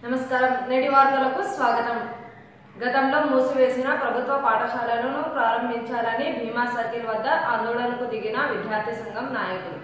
నమస్కారం నేటి వార్తలకు స్వాగతం గతంలో మూసివేసిన ప్రభుత్వ పాఠశాలలను ప్రారంభించాలని భీమా సర్కిల్ వద్ద ఆందోళనకు దిగిన విద్యార్థి సంఘం నాయకులు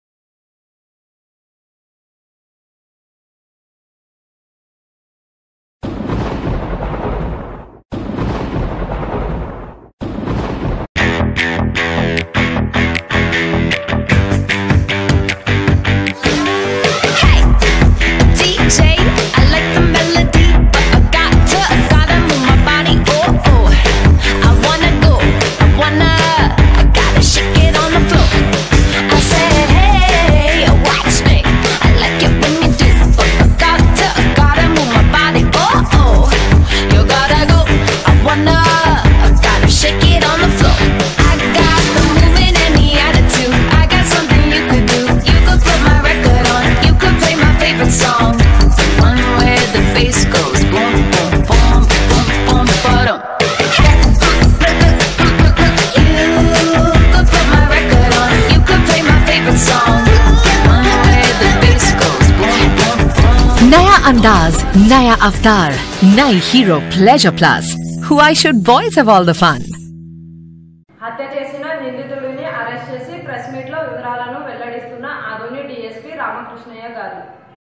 Hey, DJ, I like the melody, but I got to, I gotta move my body. Oh, oh, I wanna go, I wanna, I gotta shake it on the floor. I said, hey, watch me. I like it when you do, but I got to, I gotta move my body. Oh, oh, you gotta go, I wanna, I gotta shake it on the floor. I got the movement and the attitude. I got something you could do. You could put my record on. You could play my favorite song. The one where the bass goes boom, boom, boom, boom, boom, ba-dum. You could put my record on. You could play my favorite song. The one where the bass goes boom, boom, boom. नया अंदाज नया अवतार नई Hero Pleasure Plus Why should boys have all the fun? హత్య చేసిన నిందితుడిని arrest చేసి press meet లో వివరాలను వెల్లడిస్తున్న ఆదోని డీఎస్పీ రామకృష్ణయ్య గారు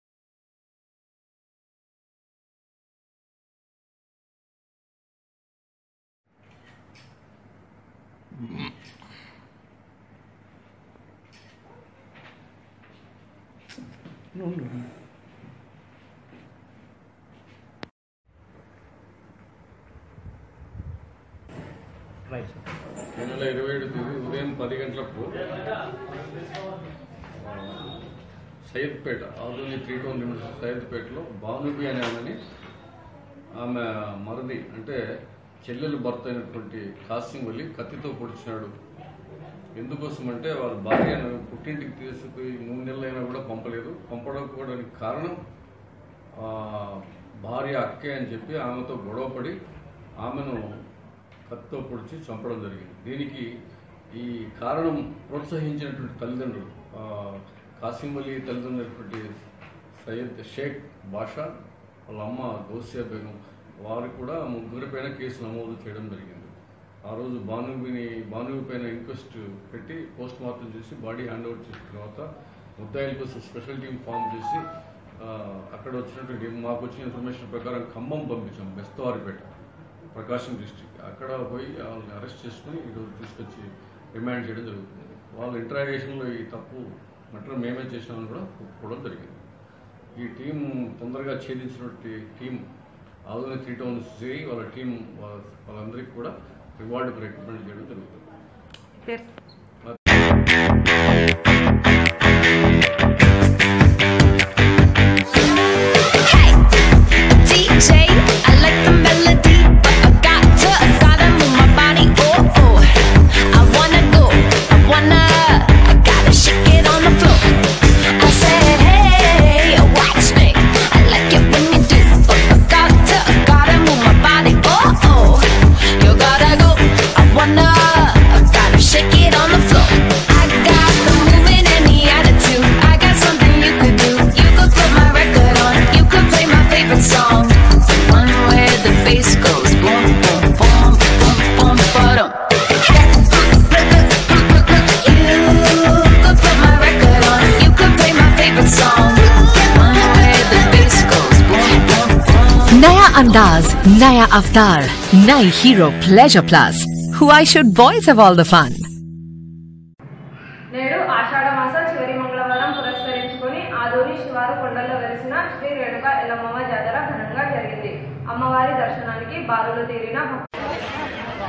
ఈ నెల ఇరవై ఏడు తేదీ ఉదయం పది గంటలకు ఆ, సయ్యద్పేట ఆధునిక త్రీ టౌన్ లిమిట్స్ సయ్యద్పేటలో భానుబి అనే ఆమెని ఆమె మరది అంటే చెల్లెలు భర్త అయినటువంటి కాసింగ్ వల్లి కత్తితో పొడిచినాడు ఎందుకోసం అంటే వాళ్ళ భార్యను పుట్టింటికి తీసుకుపోయి మూడు నెలలైనా కూడా పంపలేదు పంపకపోవడానికి కారణం ఆ, భార్య అక్కే అని చెప్పి ఆమెతో గొడవపడి ఆమెను కత్తితో పొడిచి చంపడం జరిగింది దీనికి ఈ కారణం ప్రోత్సహించినటువంటి తల్లిదండ్రులు ఆ, కాసిం అలీ తల్లిదండ్రులైనటువంటి సయ్యద్ షేక్ బాషా వాళ్ళ అమ్మ దోసియా బేగం వారు కూడా ముగ్గురిపైన కేసు నమోదు చేయడం జరిగింది ఆ రోజు భానువిని భానువి పైన ఇంక్వెస్ట్ పెట్టి పోస్ట్ మార్టం చేసి బాడీ హ్యాండ్ ఓవర్ చేసిన తర్వాత ముద్దాయిల కోసం స్పెషల్ టీం ఫామ్ చేసి ఆ, అక్కడ వచ్చినటువంటి మాకు వచ్చిన ఇన్ఫర్మేషన్ ప్రకారం ఖమ్మం పంపించాం బెస్తవారిపేట ప్రకాశం డిస్టిక్ అక్కడ పోయి వాళ్ళని అరెస్ట్ చేసుకుని ఈరోజు తీసుకొచ్చి రిమాండ్ చేయడం జరుగుతుంది వాళ్ళ ఇంటరాగేషన్లో ఈ తప్పు మటర్ మేమే చేసినామని కూడా ఒప్పుకోవడం జరిగింది ఈ టీం తొందరగా ఛేదించినటువంటి టీం ఆధునిక త్రీ టౌన్ సిఐ వాళ్ళ టీం వాళ్ళ- వాళ్ళందరికీ కూడా రివార్డుకు రికమెండ్ చేయడం జరుగుతుంది Hey, DJ, I like the melody, but I got to, I gotta move my body. Oh, oh, I wanna go, I wanna, I gotta shake it on the floor. I said, hey, watch me. I like it when you do, but I got to, I gotta move my body. Oh, oh, you gotta go, I wanna, I gotta shake it on the floor. I got the movement and the attitude. I got something you could do. You could put my record on. You could play my favorite song. The one where the bass goes boom, boom, boom, boom, boom, ba-dum. You could put my record on. You could play my favorite song. The one where the bass goes boom, boom, boom. नया अंदाज नया अवतार नई Hero Pleasure Plus Why should boys have all the fun? నేడు ఆషాఢ మాస చివరి మంగళవారం పురస్కరించుకొని ఆదోని శివారు కొండల్లో వెలిసిన శ్రీ రేణుక ఎల్లమ్మవ జాతర ఘనంగా జరిగింది అమ్మవారి దర్శనానికి బారులు తీరిన భక్తులు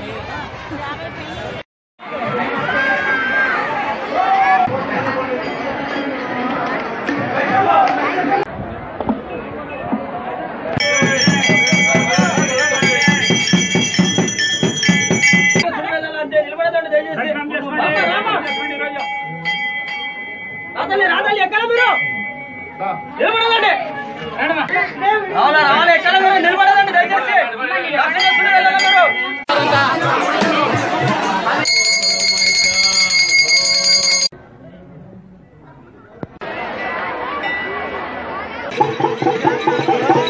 రావాలి రావాలి ఎక్కడ మీరు నిలబడాలండి రావాలా రావాలి ఎక్కడ మీరు నిలబడాలండి దయచేసి దర్శనం చేసుకుని వెళ్ళాలి మీరు ఆ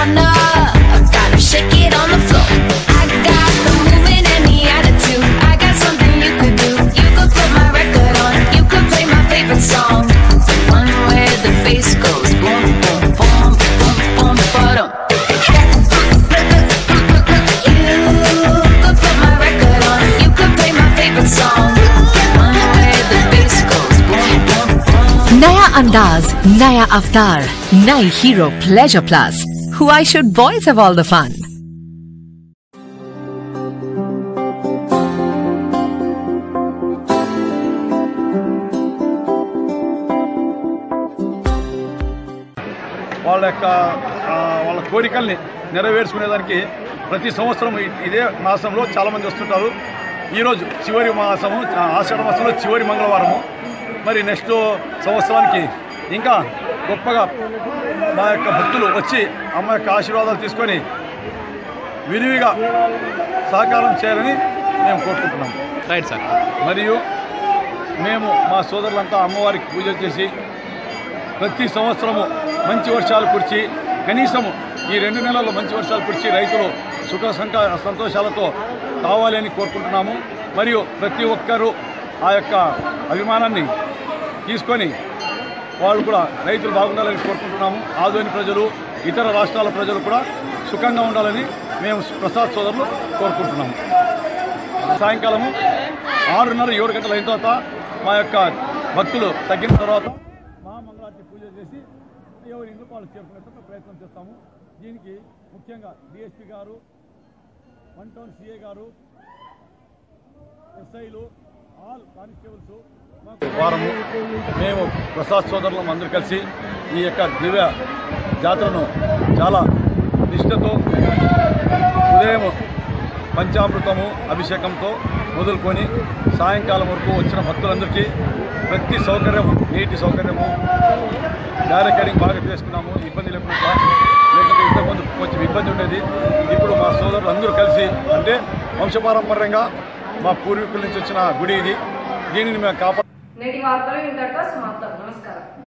wanna, I gotta shake it on the floor. I got the movement and the attitude. I got something you could do. You could put my record on. You could play my favorite song. The one where the bass goes boom, boom, boom, boom, boom, ba-dum. You could put my record on. You could play my favorite song. The one where the bass goes boom, boom, boom. नया अंदाज नया अवतार नई Hero Pleasure Plus Why should boys have all the fun? వాళ్ళ యొక్క ఆ, వాళ్ళ కోరికల్ని నెరవేర్చుకునేదానికి ప్రతి సంవత్సరం ఇ- ఇదే మాసంలో చాలామంది వస్తుంటారు ఈరోజు చివరి మాసము ఆ, ఆషాఢ మాసంలో చివరి మంగళవారము మరి నెక్స్ట్ సంవత్సరానికి ఇంకా గొప్పగా మా యొక్క భక్తులు వచ్చి అమ్మ యొక్క ఆశీర్వాదాలు తీసుకొని విరివిగా సహకారం చేయాలని మేము కోరుకుంటున్నాం రైట్ సార్ మరియు మేము మా సోదరులంతా అమ్మవారికి పూజలు చేసి ప్రతి సంవత్సరము మంచి వర్షాలు కురిచి కనీసము ఈ రెండు నెలల్లో మంచి వర్షాలు కురిచి రైతులు సుఖ సంక సంతోషాలతో కావాలని కోరుకుంటున్నాము మరియు ప్రతి ఒక్కరూ ఆ యొక్క అభిమానాన్ని తీసుకొని వాళ్ళు కూడా రైతులు బాగుండాలని కోరుకుంటున్నాము ఆదోని ప్రజలు ఇతర రాష్ట్రాల ప్రజలు కూడా సుఖంగా ఉండాలని మేము ప్రసాద్ సోదరులు కోరుకుంటున్నాము సాయంకాలము ఆరున్నర ఏడు గంటల అయిన తర్వాత మా యొక్క భక్తులు తగ్గిన తర్వాత మహామంగళారతి పూజ చేసి ఎవరి ఇంట్లో వాళ్ళు చేరుకునేందుకు ప్రయత్నం చేస్తాము దీనికి ముఖ్యంగా డిఎస్పీ గారు వన్ టౌన్ సిఏ గారు ఎస్ఐలు ఆల్ కానిస్టేబుల్స్ వారము మేము ప్రసాద్ సోదరులం అందరూ కలిసి ఈ యొక్క దివ్య జాతరను చాలా నిష్ఠతో ఉదయం పంచామృతము అభిషేకంతో మొదలుకొని సాయంకాలం వరకు వచ్చిన భక్తులందరికీ ప్రతి సౌకర్యం నీటి సౌకర్యము బ్యారికేడింగ్ బాగా చేసుకున్నాము ఇబ్బంది లేకుండా లేకపోతే ఇంతకుముందు కొంచెం ఇబ్బంది ఉండేది ఇప్పుడు మా సోదరులు అందరూ కలిసి అంటే వంశపారంపర్యంగా మా పూర్వీకుల నుంచి వచ్చిన గుడి ఇది దీనిని మేము కాపాడు నేటి వార్తలు ఇంతటితో సమాప్తం నమస్కారం